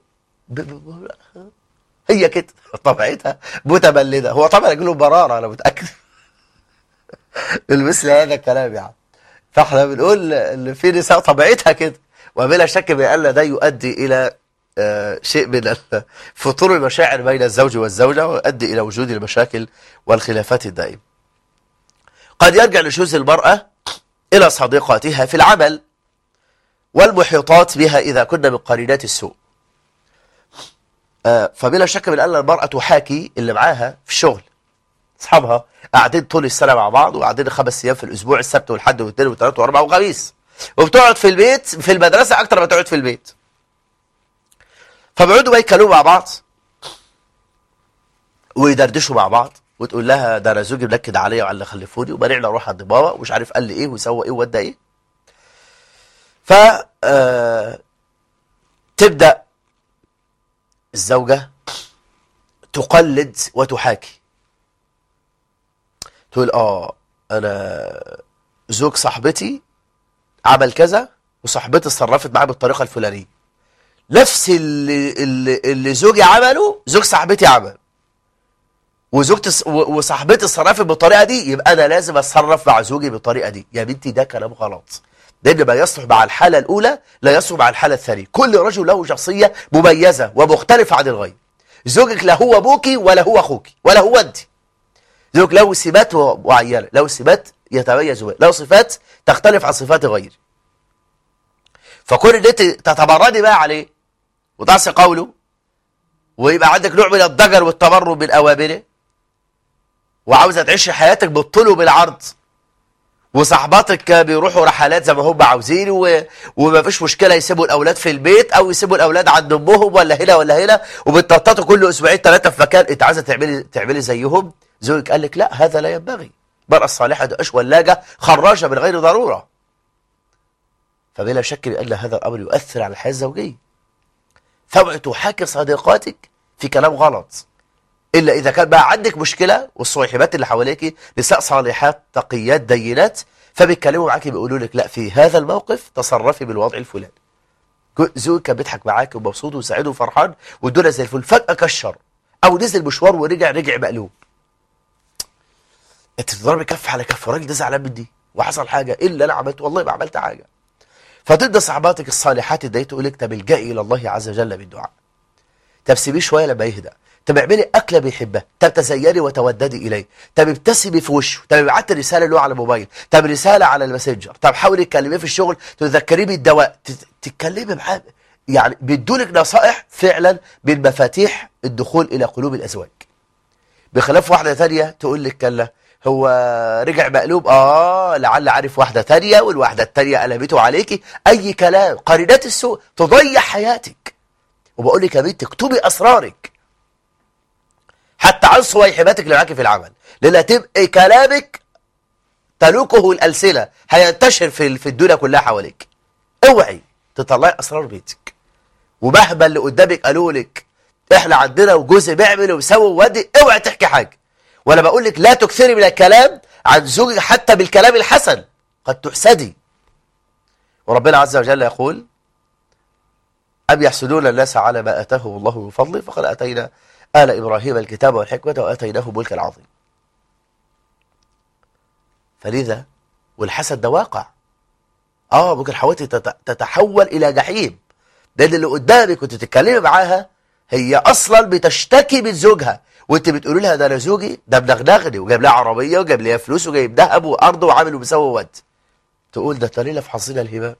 هي كده طبيعتها متبلده هو طبعا يجيله براره انا متاكد بالمثل هذا الكلام يعني فاحنا بنقول ان في نساء طبيعتها كده وبلا شك بان ده يؤدي الى آه شيء من فطور المشاعر بين الزوج والزوجه ويؤدي الى وجود المشاكل والخلافات الدائمه قد يرجع نشوز المراه الى صديقاتها في العمل والمحيطات بها اذا كنا من قرينات السوء آه فبلا شك من أن المرأة تحاكي اللي معاها في الشغل أصحابها قاعدين طول السنة مع بعض وقاعدين خمس أيام في الأسبوع السبت والحد والاثنين والثلاث والأربع وخميس وبتقعد في البيت في المدرسة أكتر ما تقعد في البيت فبيقعدوا بقى يتكلموا مع بعض ويدردشوا مع بعض وتقول لها ده انا زوجي منكد عليا وعلى اللي خلفوني ومانعني اروح عند بابا ومش عارف قال لي ايه وسوى ايه وودى ايه ف آه تبدا الزوجة تقلد وتحاكي تقول اه انا زوج صاحبتي عمل كذا وصاحبتي اتصرفت معاه بالطريقة الفلانية نفس اللي, اللي, اللي زوجي عمله زوج صاحبتي عمل وزوجتي وصاحبتي اتصرفت بالطريقة دي يبقى انا لازم اتصرف مع زوجي بالطريقة دي يا بنتي ده كلام غلط لأن ما يصلح مع الحالة الأولى لا يصلح مع الحالة الثانية كل رجل له شخصية مميزة ومختلفة عن الغير زوجك لا هو أبوكي ولا هو أخوك ولا هو أنت زوجك له سمات معينة له سمات يتميز بها له صفات تختلف عن صفات غير فكون ان انت تتمردي بقى عليه وتعصي قوله ويبقى عندك نوع من الضجر والتمرد من اوامره وعاوزه تعيش حياتك بالطول وبالعرض وصحباتك بيروحوا رحلات زي ما هم عاوزين و... وما فيش مشكله يسيبوا الاولاد في البيت او يسيبوا الاولاد عند امهم ولا هنا ولا هنا وبتنططوا كل اسبوعين ثلاثه في مكان انت عايزه تعملي تعملي زيهم زوجك قال لك لا هذا لا ينبغي المراه الصالحه تبقاش ولاجه خراجه من غير ضروره فبلا شك بان هذا الامر يؤثر على الحياه الزوجيه فاوعي تحاكي صديقاتك في كلام غلط إلا إذا كان بقى عندك مشكلة والصاحبات اللي حواليك نساء صالحات تقيات دينات فبيتكلموا معاكي بيقولوا لك لا في هذا الموقف تصرفي بالوضع الفلاني زوج كان بيضحك معاك ومبسوط وسعيد وفرحان والدنيا زي الفل فجأة كشر أو نزل مشوار ورجع رجع مقلوب انت تضربي كف على كف الراجل ده زعلان مني وحصل حاجه ايه اللي انا عملته والله ما عملت حاجه فتبدا صحباتك الصالحات ده تقول لك طب الجئي الى الله عز وجل بالدعاء طب سيبيه شويه لما يهدى طب اعملي اكله بيحبها طب تزيني وتوددي اليه طب ابتسمي في وشه طب ابعتي رساله له على الموبايل طب رساله على الماسنجر طب حاولي تكلميه في الشغل تذكريه بالدواء تت- تتكلمي معاه يعني بيدولك نصائح فعلا من مفاتيح الدخول الى قلوب الازواج بخلاف واحده ثانيه تقول لك كلا هو رجع مقلوب اه لعل عارف واحده ثانيه والواحده الثانيه قلبته عليكي اي كلام قرينات السوء تضيع حياتك وبقول لك يا بنت اكتبي اسرارك حتى عن صويحباتك اللي معاكي في العمل لان هتبقى كلامك تلوكه الالسنه هينتشر في في الدنيا كلها حواليك اوعي تطلعي اسرار بيتك ومهما اللي قدامك قالوا لك احنا عندنا وجوزي بيعمل وبيسوي وودي اوعي تحكي حاجه ولا بقول لك لا تكثري من الكلام عن زوجك حتى بالكلام الحسن قد تحسدي وربنا عز وجل يقول أم يحسدون الناس على ما آتاهم الله من فضله فقد آتينا آل إبراهيم الكتاب والحكمة وآتيناه ملكا عظيما فلذا والحسد ده واقع اه ممكن حواتي تت- تتحول إلى جحيم لأن اللي قدامك كنت تتكلمي معاها هي أصلا بتشتكي من زوجها وانت بتقولي لها ده انا زوجي ده منغنغني وجايب لها عربيه وجايب لها فلوس وجايب ذهب وارض وعامل ومسوي ود تقول ده تريله في حصيله الهباب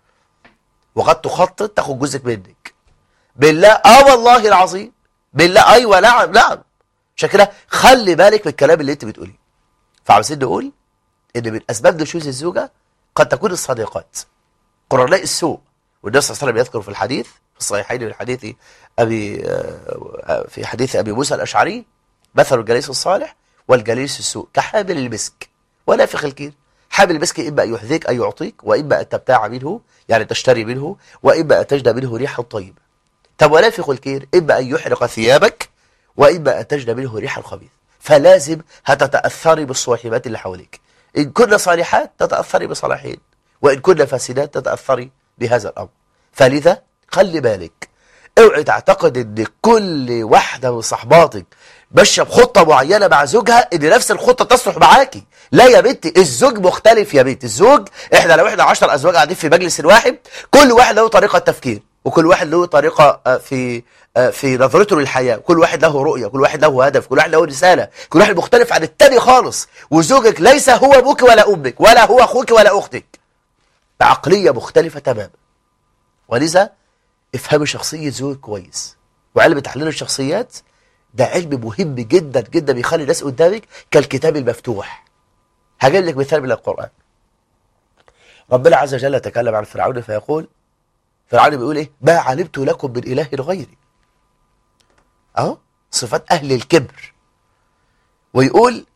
وقد تخطط تاخد جزءك منك بالله اه والله العظيم بالله ايوه نعم نعم عشان كده خلي بالك من الكلام اللي انت بتقوليه فعاوزين نقول ان من اسباب نشوز الزوجه قد تكون الصديقات قرناء السوء والنبي صلى الله عليه وسلم يذكر في الحديث في الصحيحين من حديث ابي آه، في حديث ابي موسى الاشعري مثل الجليس الصالح والجليس السوء كحامل المسك ونافخ الكير حامل المسك اما ان يحذيك ان يعطيك واما ان تبتاع منه يعني تشتري منه واما ان تجد منه ريحا طيبه طب ونافخ الكير اما ان يحرق ثيابك واما ان تجد منه ريحا خبيث فلازم هتتاثري بالصاحبات اللي حواليك ان كنا صالحات تتاثري بصالحين وان كنا فاسدات تتاثري بهذا الامر فلذا خلي بالك اوعي تعتقد ان كل واحده من صحباتك ماشيه بخطه معينه مع زوجها ان نفس الخطه تصلح معاكي لا يا بنتي الزوج مختلف يا بنتي الزوج احنا لو احنا 10 ازواج قاعدين في مجلس واحد كل واحد له طريقه تفكير وكل واحد له طريقه آه، في آه، في نظرته للحياه كل واحد له رؤيه كل واحد له هدف كل واحد له رساله كل واحد مختلف عن التاني خالص وزوجك ليس هو ابوك ولا امك ولا هو اخوك ولا اختك بعقليه مختلفه تماما ولذا افهمي شخصية زوجك كويس وعلم تحليل الشخصيات ده علم مهم جدا جدا بيخلي الناس قدامك كالكتاب المفتوح هجيب لك مثال من القرآن ربنا عز وجل تكلم عن فرعون فيقول فرعون بيقول ايه ما علمت لكم من اله غيري اهو صفات اهل الكبر ويقول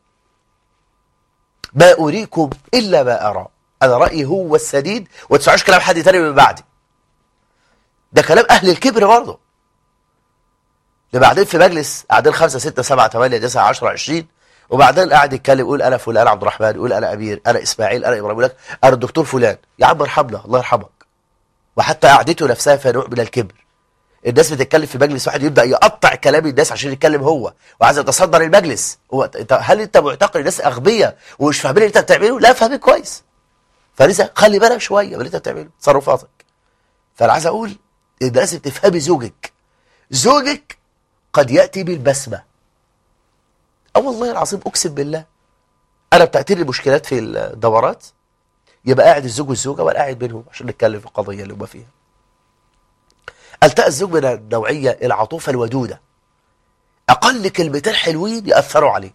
ما اريكم الا ما ارى انا رايي هو السديد وما تسمعوش كلام حد تاني من بعدي ده كلام اهل الكبر برضه ده بعدين في مجلس قاعدين خمسة ستة سبعة ثمانية تسعة عشرة عشرين وبعدين قاعد يتكلم يقول انا فلان انا عبد الرحمن يقول انا امير انا اسماعيل انا ابراهيم يقول لك انا الدكتور فلان يا عم ارحمنا الله يرحمك وحتى قعدته نفسها فيها نوع من الكبر الناس بتتكلم في مجلس واحد يبدا يقطع كلام الناس عشان يتكلم هو وعايز يتصدر المجلس هو انت هل انت معتقد الناس اغبياء ومش فاهمين اللي انت بتعمله لا فاهمين كويس فلذا خلي بالك شويه من اللي انت بتعمله تصرفاتك فانا عايز اقول ان لازم تفهمي زوجك زوجك قد ياتي بالبسمه اه والله العظيم اقسم بالله انا بتاتيني المشكلات في الدورات يبقى قاعد الزوج والزوجه وانا قاعد بينهم عشان نتكلم في القضيه اللي هم فيها التقى الزوج من النوعيه العطوفه الودوده اقل كلمتين حلوين ياثروا عليه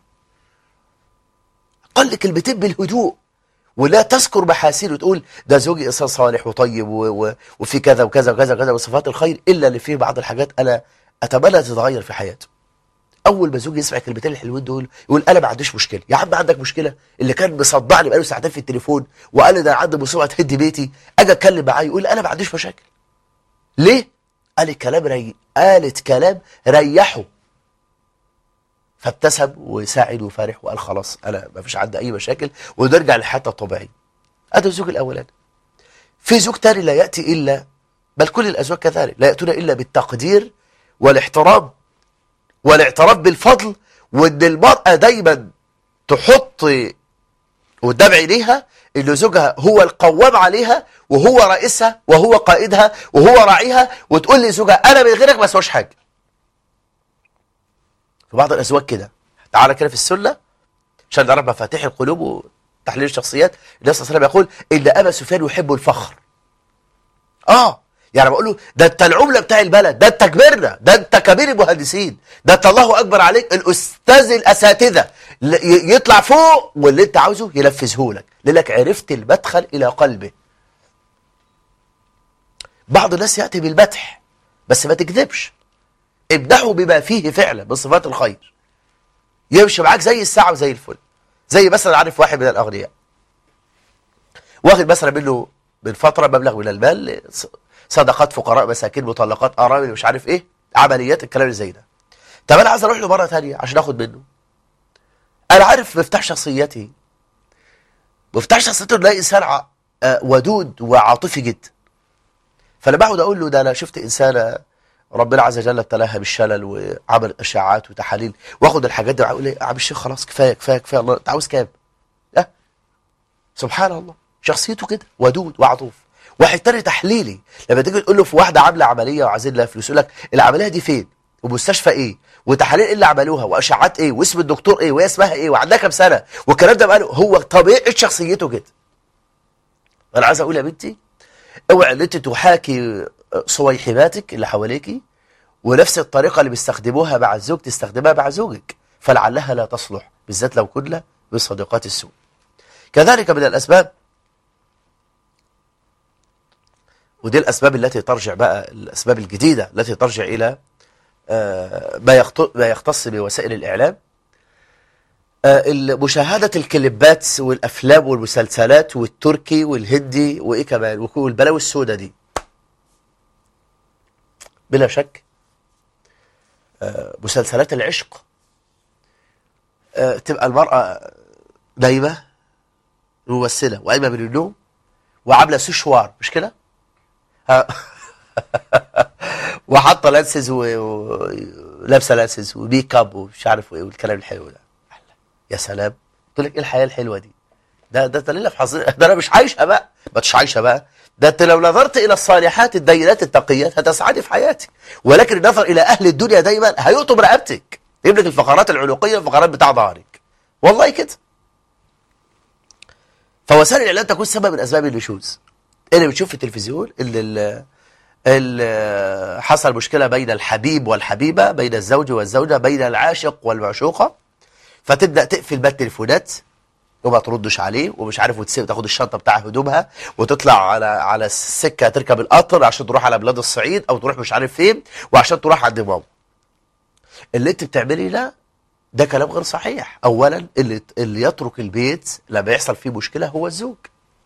اقل كلمتين بالهدوء ولا تذكر محاسنه وتقول ده زوجي انسان صالح وطيب و... و... وفي كذا وكذا وكذا وكذا وصفات الخير الا اللي فيه بعض الحاجات انا اتمنى تتغير في حياته اول ما زوجي يسمع الكلمتين الحلوين دول يقول انا ما عنديش مشكله يا عم عندك مشكله اللي كان مصدعني بقاله ساعتين في التليفون وقال لي ده عندي مصيبه تهد بيتي اجي اتكلم معاه يقول انا ما عنديش مشاكل ليه قال الكلام ري... قالت كلام ريحه فابتسم وساعد وفرح وقال خلاص انا ما فيش عندي اي مشاكل ونرجع للحياه الطبيعيه هذا الزوج الاولاني في زوج تاني لا ياتي الا بل كل الازواج كذلك لا ياتون الا بالتقدير والاحترام والاعتراف بالفضل وان المراه دايما تحط قدام عينيها ان زوجها هو القوام عليها وهو رئيسها وهو قائدها وهو راعيها وتقول لزوجها انا من غيرك ما اسواش حاجه في بعض الازواج كده تعالى كده في السنه عشان نعرف مفاتيح القلوب وتحليل الشخصيات النبي صلى الله عليه وسلم يقول ان ابا سفيان يحب الفخر اه يعني بقول له ده انت العمله بتاع البلد ده انت كبرنا ده انت كبير المهندسين ده انت الله اكبر عليك الاستاذ الاساتذه ل- ي- يطلع فوق واللي انت عاوزه ينفذه لك لانك عرفت المدخل الى قلبه بعض الناس ياتي بالمدح بس ما تكذبش امدحه بما فيه فعلا من صفات الخير يمشي معاك زي الساعه وزي الفل زي مثلا عارف واحد من الاغنياء واخد مثلا منه من فتره مبلغ من المال ص- صدقات فقراء مساكين مطلقات ارامل مش عارف ايه عمليات الكلام اللي زي ده طب انا عايز اروح له مره ثانيه عشان اخد منه انا عارف مفتاح شخصيتي مفتاح شخصيته انه انسان ع- آه، ودود وعاطفي جدا فلما اقعد اقول له ده انا شفت انسانه ربنا عز وجل ابتلاها بالشلل وعمل اشاعات وتحاليل واخد الحاجات دي واقول ايه يا عم الشيخ خلاص كفايه كفايه كفايه الله انت عاوز كام؟ اه سبحان الله شخصيته كده ودود وعطوف واحد تاني تحليلي لما تيجي تقول له في واحده عامله عمليه وعايزين لها فلوس يقول لك العمليه دي فين؟ ومستشفى ايه؟ وتحاليل ايه اللي عملوها؟ واشعات ايه؟ واسم الدكتور ايه؟ وهي اسمها ايه؟ وعندها كام سنه؟ والكلام ده بقاله هو طبيعه شخصيته كده. انا عايز اقول يا بنتي اوعي ان انت تحاكي صويحباتك اللي حواليكي ونفس الطريقه اللي بيستخدموها مع الزوج تستخدمها مع زوجك فلعلها لا تصلح بالذات لو كنا من صديقات السوء. كذلك من الاسباب ودي الأسباب التي ترجع بقى الأسباب الجديدة التي ترجع إلى آه، ما يخت- ما يختص بوسائل الإعلام آه، ال- مشاهدة الكليبات والأفلام والمسلسلات والتركي والهندي وإيه كمان وك- والبلاوي السوداء دي بلا شك آه، مسلسلات العشق آه، تبقى المرأة نايمة ممثلة وقايمة من النوم وعاملة سشوار مش كده؟ ها. وحاطه لانسز و- ولابسه لانسز وميك اب ومش عارف ايه والكلام الحلو ده يا سلام قلت لك ايه الحياه الحلوه دي ده ده دليل في حظ ده انا مش عايشه بقى ما انتش عايشه بقى ده انت لو نظرت الى الصالحات الدينات التقيات هتسعدي في حياتك ولكن النظر الى اهل الدنيا دايما هيقطم رقبتك يجيب لك الفقرات العنقيه والفقرات بتاع ظهرك والله كده فوسائل الاعلام تكون سبب من اسباب النشوز اللي بتشوف في التلفزيون اللي ال- اللي حصل مشكله بين الحبيب والحبيبه بين الزوج والزوجه بين العاشق والمعشوقه فتبدا تقفل بقى التليفونات وما تردش عليه ومش عارف وتسيب تاخد الشنطه بتاع هدومها وتطلع على على السكه تركب القطر عشان تروح على بلاد الصعيد او تروح مش عارف فين وعشان تروح عند ماما اللي انت بتعمليه ده ده كلام غير صحيح اولا اللي اللي يترك البيت لما يحصل فيه مشكله هو الزوج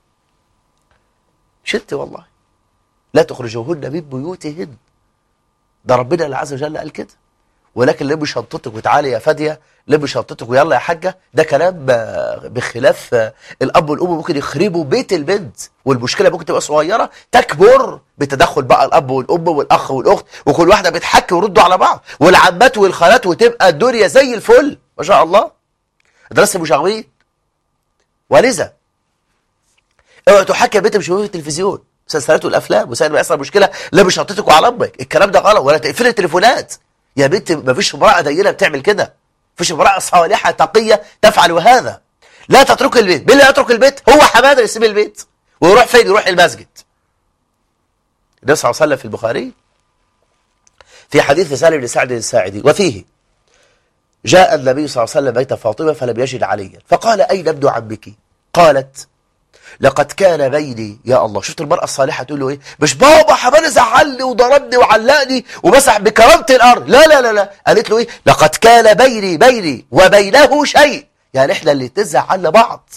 شلت والله لا تخرجوهن من بيوتهن ده ربنا اللي عز وجل قال كده ولكن لم شنطتك وتعالي يا فاديه لم شنطتك ويلا يا حاجه ده كلام آه، بخلاف آه، الاب والام ممكن يخربوا بيت البنت والمشكله ممكن تبقى صغيره تكبر بتدخل بقى الاب والام والاخ والاخت وكل واحده بتحكي ويردوا على بعض والعمات والخالات وتبقى الدنيا زي الفل ما شاء الله دراسه مشاغبين ولذا اوعى تحكي بيت مش في التلفزيون مسلسلات والافلام وسائل ما يحصل مشكله لا بشنطتك وعلى امك الكلام ده غلط ولا تقفل التليفونات يا بنت ما فيش امراه دينه بتعمل كده فيش امراه صالحه تقيه تفعل هذا لا تترك البيت مين اللي يترك البيت هو حماده اللي يسيب البيت ويروح فين يروح المسجد النبي صلى الله عليه وسلم في البخاري في حديث سالم بن سعد الساعدي وفيه جاء النبي صلى الله عليه وسلم بيت فاطمه فلم يجد عليا فقال اين ابن عمك قالت لقد كان بيني يا الله شفت المرأة الصالحة تقول له ايه مش بابا حماني زعلني وضربني وعلقني ومسح بكرامة الارض لا لا لا لا قالت له ايه لقد كان بيني بيني وبينه شيء يعني احنا اللي تزعلنا بعض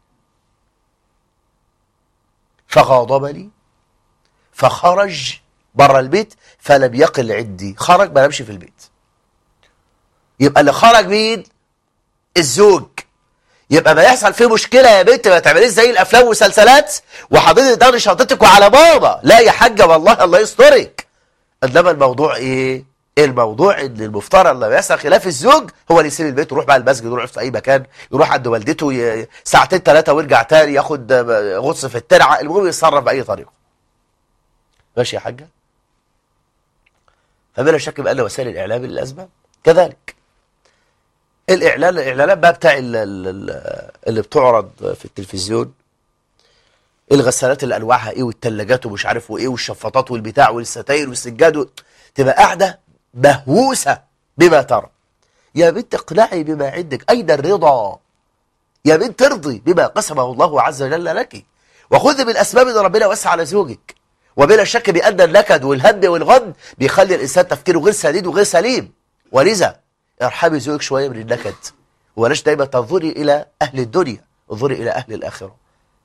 فغاضبني فخرج بره البيت فلم يقل عندي خرج ما نمشي في البيت يبقى اللي خرج مين الزوج يبقى ما يحصل فيه مشكله يا بنت ما تعمليش زي الافلام والمسلسلات وحضرتك تاخدي شنطتك وعلى بابا لا يا حاجه والله الله يسترك انما الموضوع ايه الموضوع ان المفترض لما يحصل خلاف الزوج هو اللي يسيب البيت ويروح بقى المسجد يروح في اي مكان يروح عند والدته ي... ساعتين ثلاثه ويرجع تاني ياخد غطس في الترعه المهم يتصرف باي طريقه ماشي يا حاجه فبلا شك بان وسائل الاعلام للاسباب كذلك الاعلان الاعلانات بقى بتاع ال- ال- ال- اللي بتعرض في التلفزيون الغسالات اللي انواعها ايه والثلاجات ومش عارف وايه والشفاطات والبتاع والستاير والسجاد و... تبقى قاعده مهووسه بما ترى يا بنت اقنعي بما عندك اين الرضا يا بنت ترضي بما قسمه الله عز وجل لك وخذ بالاسباب ان ربنا وسع على زوجك وبلا شك بان النكد والهم والغم بيخلي الانسان تفكيره غير سديد وغير سليم ولذا ارحمي زوجك شويه من النكد ولاش دايما تنظري الى اهل الدنيا انظري الى اهل الاخره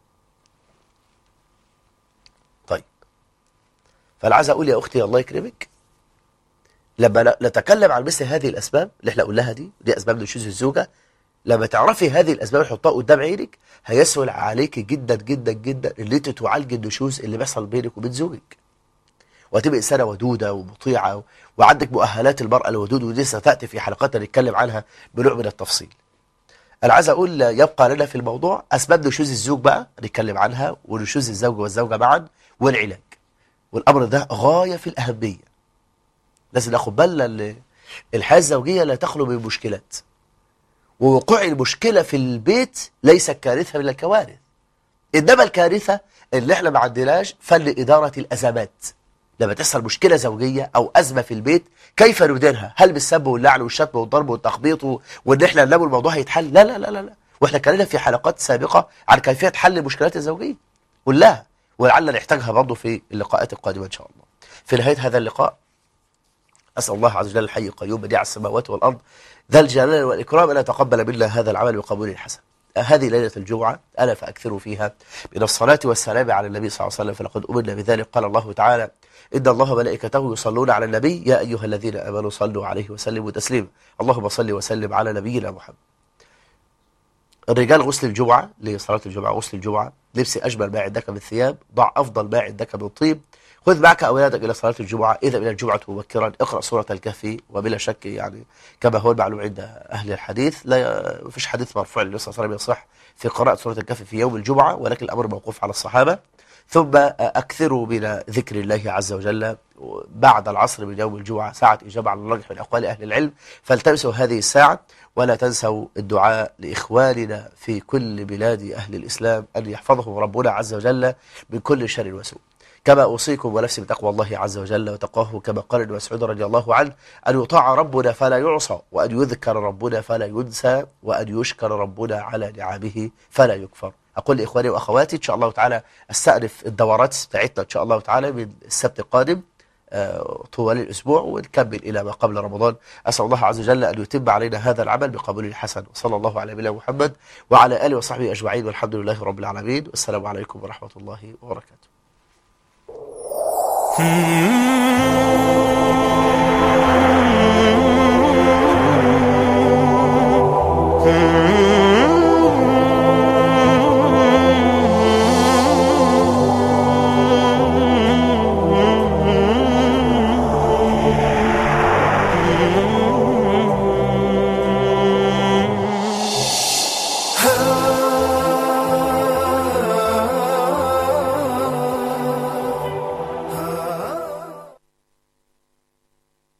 طيب فانا عايز اقول يا اختي الله يكرمك لما ن- نتكلم عن مثل هذه الاسباب اللي احنا قلناها دي دي اسباب نشوز الزوجه لما تعرفي هذه الاسباب وتحطها قدام عينك هيسهل عليك جدا جدا جدا ان انت تعالجي النشوز اللي بيحصل بينك وبين زوجك وهتبقى انسانه ودوده ومطيعه وعندك مؤهلات المراه الودود ودي ستاتي في حلقات نتكلم عنها بنوع من التفصيل. انا عايز اقول يبقى لنا في الموضوع اسباب نشوز الزوج بقى نتكلم عنها ونشوز الزوج والزوجه معا والعلاج. والامر ده غايه في الاهميه. لازم ناخد بالنا ان الحياه الزوجيه لا تخلو من مشكلات. ووقوع المشكله في البيت ليس كارثه من الكوارث. انما الكارثه اللي احنا ما عندناش فن اداره الازمات. لما تحصل مشكلة زوجية أو أزمة في البيت كيف نديرها؟ هل بالسب واللعن والشتم والضرب والتخبيط و- وإن إحنا نلام الموضوع هيتحل؟ لا لا لا لا لا وإحنا اتكلمنا في حلقات سابقة عن كيفية حل المشكلات الزوجية كلها ولعل نحتاجها برضه في اللقاءات القادمة إن شاء الله. في نهاية هذا اللقاء أسأل الله عز وجل الحي القيوم بديع السماوات والأرض ذا الجلال والإكرام أن يتقبل منا هذا العمل بقبول حسن. هذه ليلة الجمعة ألا فأكثروا فيها من الصلاة والسلام على النبي صلى الله عليه وسلم فلقد أمرنا بذلك قال الله تعالى إن الله وملائكته يصلون على النبي يا أيها الذين آمنوا صلوا عليه وسلموا تسليما اللهم صل وسلم على نبينا محمد الرجال غسل الجمعة لصلاة الجمعة غسل الجمعة لبس أجمل ما عندك من ثياب ضع أفضل ما عندك من طيب خذ معك أولادك إلى صلاة الجمعة إذا إلى الجمعة مبكرا اقرأ سورة الكهف وبلا شك يعني كما هو المعلوم عند أهل الحديث لا فيش حديث مرفوع للنبي صلى الله عليه وسلم يصح في قراءة سورة الكهف في يوم الجمعة ولكن الأمر موقوف على الصحابة ثم أكثروا من ذكر الله عز وجل بعد العصر من يوم الجمعة ساعة إجابة على الراجح من أقوال أهل العلم فالتمسوا هذه الساعة ولا تنسوا الدعاء لإخواننا في كل بلاد أهل الإسلام أن يحفظهم ربنا عز وجل من كل شر وسوء كما أوصيكم ونفسي بتقوى الله عز وجل وتقواه كما قال ابن مسعود رضي الله عنه أن يطاع ربنا فلا يعصى وأن يذكر ربنا فلا ينسى وأن يشكر ربنا على نعمه فلا يكفر أقول لإخواني وأخواتي إن شاء الله تعالى أستأنف الدورات بتاعتنا إن شاء الله تعالى من السبت القادم آه، طوال الأسبوع ونكمل إلى ما قبل رمضان أسأل الله عز وجل أن يتم علينا هذا العمل بقبول حسن وصلى الله على نبينا محمد وعلى آله وصحبه أجمعين والحمد لله رب العالمين والسلام عليكم ورحمة الله وبركاته Hmm.